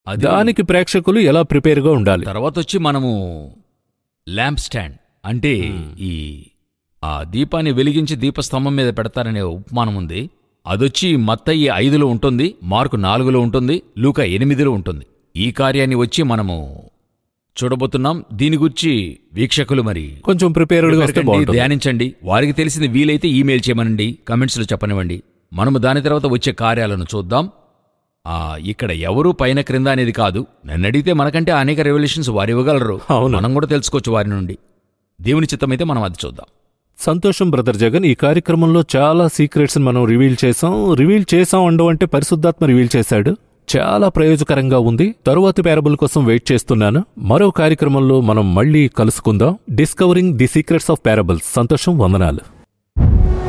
అది దానికి ప్రేక్షకులు ఎలా ప్రిపేర్గా ఉండాలి తర్వాత వచ్చి మనము ల్యాంప్ స్టాండ్ అంటే ఈ ఆ దీపాన్ని వెలిగించి దీపస్తంభం మీద పెడతారనే ఉపమానం ఉంది అదొచ్చి మత్తయ్యి ఐదులో ఉంటుంది మార్కు నాలుగులో ఉంటుంది లూక ఎనిమిదిలో ఉంటుంది ఈ కార్యాన్ని వచ్చి మనము చూడబోతున్నాం దీని గురించి వీక్షకులు మరి కొంచెం ప్రిపేర్డ్గా వస్తే పెరగండి, బాగుంటుంది ధ్యానించండి వారికి తెలిసింది వీలైతే ఈమెయిల్ చేయమనండి కమెంట్స్లో చెప్పనివ్వండి మనము దాని తర్వాత వచ్చే కార్యాలను చూద్దాం ఆ ఇక్కడ ఎవరు పైన క్రింద అనేది కాదు నన్ను అడిగితే మనకంటే అనేక రెవల్యూషన్స్ వారు ఇవ్వగలరు అవును. మనం కూడా తెలుసుకోవచ్చు వారి నుండి దేవుని చిత్తమైతే మనం అది చూద్దాం సంతోషం బ్రదర్ జగన్ ఈ కార్యక్రమంలో చాలా సీక్రెట్స్ మనం రివీల్ చేసాం రివీల్ చేసాం అండం అంటే పరిశుద్ధాత్మ రివీల్ చేశాడు చాలా ప్రయోజకరంగా ఉంది తరువాతి పేరబుల్ కోసం వెయిట్ చేస్తున్నాను మరో కార్యక్రమంలో మనం మళ్ళీ కలుసుకుందాం discovering the secrets of parables సంతోషం వందనాలు